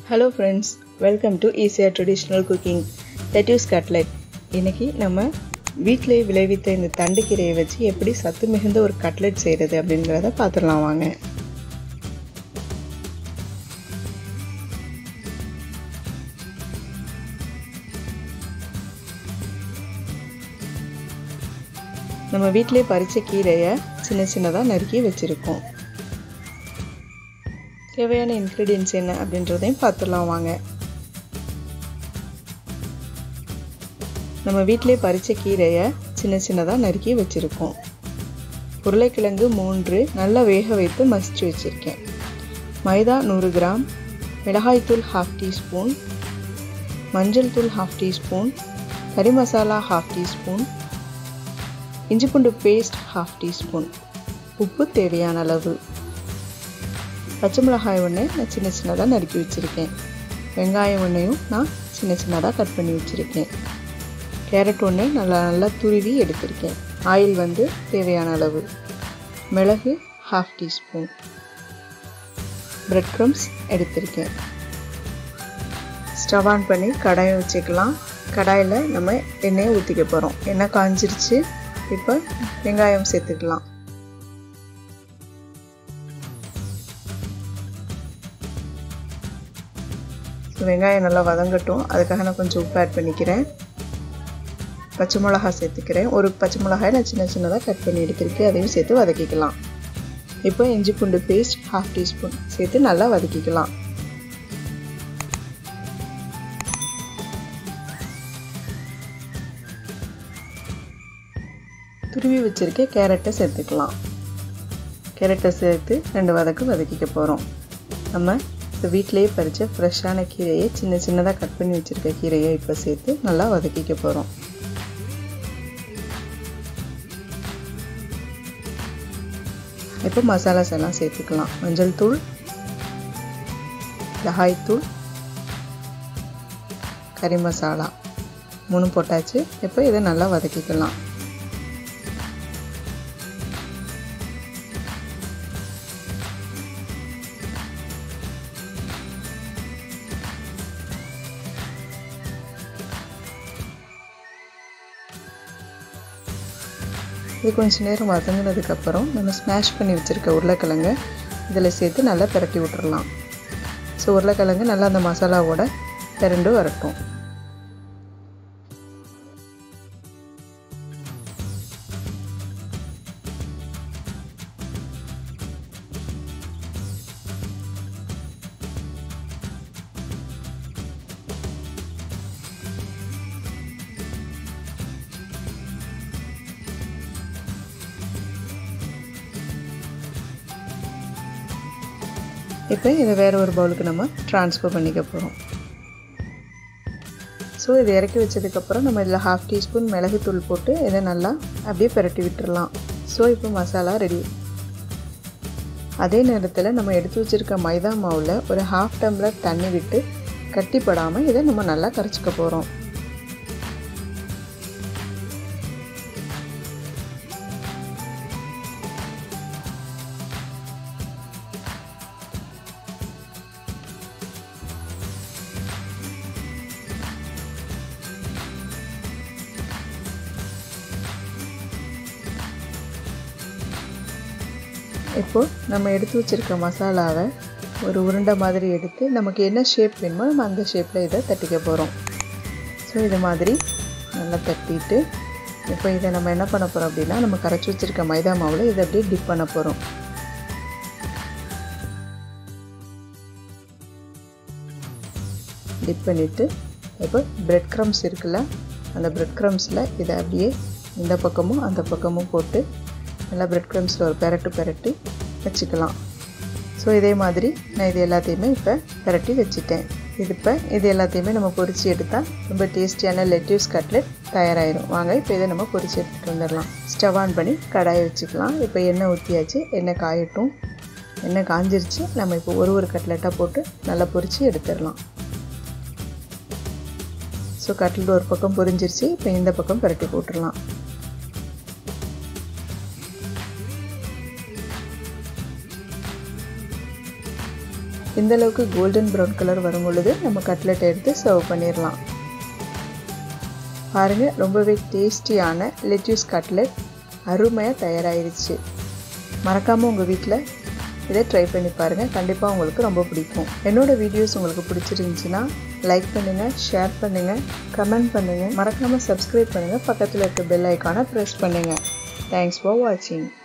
hello friends welcome to ஈஸியாக traditional cooking lettuce cutlet இன்றைக்கி நம்ம வீட்டிலே விளைவித்த இந்த தண்டுக்கீரையை வச்சு எப்படி சத்து மிகுந்த ஒரு கட்லெட் செய்கிறது அப்படிங்கிறத பார்த்துடலாம் வாங்க நம்ம வீட்டிலே பறித்த கீரையை சின்ன சின்னதாக நறுக்கி வச்சுருக்கோம் தேவையான இன்க்ரீடியன்ஸ் என்ன அப்படின்றதையும் பார்த்துடலாம் வாங்க நம்ம வீட்டிலே பறித்த கீரையை சின்ன சின்னதாக நறுக்கி வச்சுருக்கோம் உருளைக்கிழங்கு மூன்று நல்லா வேக வைத்து மசிச்சு வச்சுருக்கேன் மைதா நூறு கிராம் மிளகாய்த்தூள் ஹாஃப் டீஸ்பூன் மஞ்சள் தூள் ஹாஃப் டீஸ்பூன் கறி மசாலா ஹாஃப் டீஸ்பூன் இஞ்சி பூண்டு பேஸ்ட் ஹாஃப் டீஸ்பூன் உப்பு தேவையான அளவு பச்சை மிளகாய் ஒன்று நான் சின்ன சின்னதாக நறுக்கி வச்சுருக்கேன் வெங்காயம் ஒன்றையும் நான் சின்ன சின்னதாக கட் பண்ணி வச்சுருக்கேன் கேரட் ஒன்று நல்லா நல்லா துருவி எடுத்திருக்கேன் ஆயில் வந்து தேவையான அளவு மிளகு ஹாஃப் டீஸ்பூன் ப்ரெட் க்ரம்ஸ் எடுத்திருக்கேன் ஸ்டவ் ஆன் பண்ணி கடாயை வச்சுக்கலாம் கடாயில் நம்ம எண்ணெயை ஊற்றிக்க போகிறோம் எண்ணெய் காஞ்சிருச்சு இப்போ வெங்காயம் சேர்த்துக்கலாம் வெங்காயம் நல்லா வதங்கட்டும் அதுக்காக நான் கொஞ்சம் உப்பு ஆட் பண்ணிக்கிறேன் பச்சை மிளகா சேர்த்துக்கிறேன் ஒரு பச்சை மிளகாய் நான் சின்ன சின்னதாக கட் பண்ணி எடுத்துருக்கு அதையும் சேர்த்து வதக்கிக்கலாம் இப்போ இஞ்சி பூண்டு பேஸ்ட் ஹாஃப் டீஸ்பூன் சேர்த்து நல்லா வதக்கிக்கலாம் துருவி வச்சுருக்க கேரட்டை சேர்த்துக்கலாம் கேரட்டை சேர்த்து ரெண்டு வதக்கு வதக்கிக்க போகிறோம் நம்ம இப்போ வீட்டிலேயே பறித்த ஃப்ரெஷ்ஷான கீரையை சின்ன சின்னதாக கட் பண்ணி வச்சுருக்க கீரையை இப்போ சேர்த்து நல்லா வதக்கிக்க போகிறோம் இப்போ மசாலாஸ் எல்லாம் சேர்த்துக்கலாம் மஞ்சள் தூள் மிளகாய்த்தூள் கறி மசாலா மூணு போட்டாச்சு இப்போ இதை நல்லா வதக்கிக்கலாம் இது கொஞ்சம் நேரம் வதங்கினதுக்கப்புறம் நம்ம ஸ்மாஷ் பண்ணி வச்சுருக்க உருளைக்கிழங்கு இதில் சேர்த்து நல்லா பிரட்டி விட்டுறலாம் ஸோ உருளைக்கிழங்கு நல்லா அந்த மசாலாவோட திரண்டு வரட்டும் இப்போ இதை வேறு ஒரு பவுலுக்கு நம்ம ட்ரான்ஸ்ஃபர் பண்ணிக்க போகிறோம் ஸோ இதை இறக்கி வச்சதுக்கப்புறம் நம்ம இதில் ஹாஃப் டீஸ்பூன் மிளகுத்தூள் போட்டு இதை நல்லா அப்படியே பிரட்டி விட்டுடலாம் ஸோ இப்போ மசாலா ரெடி அதே நேரத்தில் நம்ம எடுத்து வச்சுருக்க மைதா மாவில் ஒரு ஹாஃப் டம்ளர் தண்ணி விட்டு கட்டிப்படாமல் இதை நம்ம நல்லா கரைச்சிக்க போகிறோம் இப்போது நம்ம எடுத்து வச்சுருக்க மசாலாவை ஒரு உருண்டை மாதிரி எடுத்து நமக்கு என்ன ஷேப் வேணுமோ நம்ம அந்த ஷேப்பில் இதை தட்டிக்க போகிறோம் ஸோ இது மாதிரி நல்லா தட்டிட்டு இப்போ இதை நம்ம என்ன பண்ண போகிறோம் அப்படின்னா நம்ம கரைச்சி வச்சுருக்க மைதா மாவில் இதை அப்படியே டிப் பண்ண போகிறோம் டிப் பண்ணிவிட்டு இப்போ ப்ரெட் க்ரம்ஸ் இருக்குல்ல அந்த ப்ரெட் க்ரம்ஸில் இதை அப்படியே இந்த பக்கமும் அந்த பக்கமும் போட்டு நல்லா ப்ரெட் க்ரம்ஸில் ஒரு பெரட்டு பெரட்டி வச்சுக்கலாம் ஸோ இதே மாதிரி நான் இது எல்லாத்தையுமே இப்போ பெரட்டி வச்சுட்டேன் இது இப்போ இது எல்லாத்தையுமே நம்ம பொரித்து எடுத்தால் ரொம்ப டேஸ்டியான லெட்யூஸ் கட்லெட் தயாராகிடும் வாங்க இப்போ இதை நம்ம பொரித்து எடுத்துகிட்டு வந்துடலாம் ஸ்டவ் ஆன் பண்ணி கடாயை வச்சுக்கலாம் இப்போ எண்ணெய் ஊற்றியாச்சு எண்ணெய் காயட்டும் எண்ணெய் காஞ்சிருச்சு நம்ம இப்போ ஒரு ஒரு கட்லெட்டாக போட்டு நல்லா பொரித்து எடுத்துடலாம் ஸோ கட்லெட் ஒரு பக்கம் பொரிஞ்சிருச்சு இப்போ இந்த பக்கம் பரட்டி போட்டுடலாம் இந்த அளவுக்கு கோல்டன் ப்ரௌன் கலர் வரும் பொழுது நம்ம கட்லெட் எடுத்து சர்வ் பண்ணிடலாம் பாருங்கள் ரொம்பவே டேஸ்டியான லெட்யூஸ் கட்லெட் அருமையாக தயாராகிருச்சு மறக்காமல் உங்கள் வீட்டில் இதை ட்ரை பண்ணி பாருங்கள் கண்டிப்பாக உங்களுக்கு ரொம்ப பிடிக்கும் என்னோடய வீடியோஸ் உங்களுக்கு பிடிச்சிருந்துச்சின்னா லைக் பண்ணுங்கள் ஷேர் பண்ணுங்கள் கமெண்ட் பண்ணுங்கள் மறக்காமல் சப்ஸ்கிரைப் பண்ணுங்கள் பக்கத்தில் இருக்க பெல் ஐக்கானை ப்ரெஸ் பண்ணுங்கள் தேங்க்ஸ் ஃபார் வாட்சிங்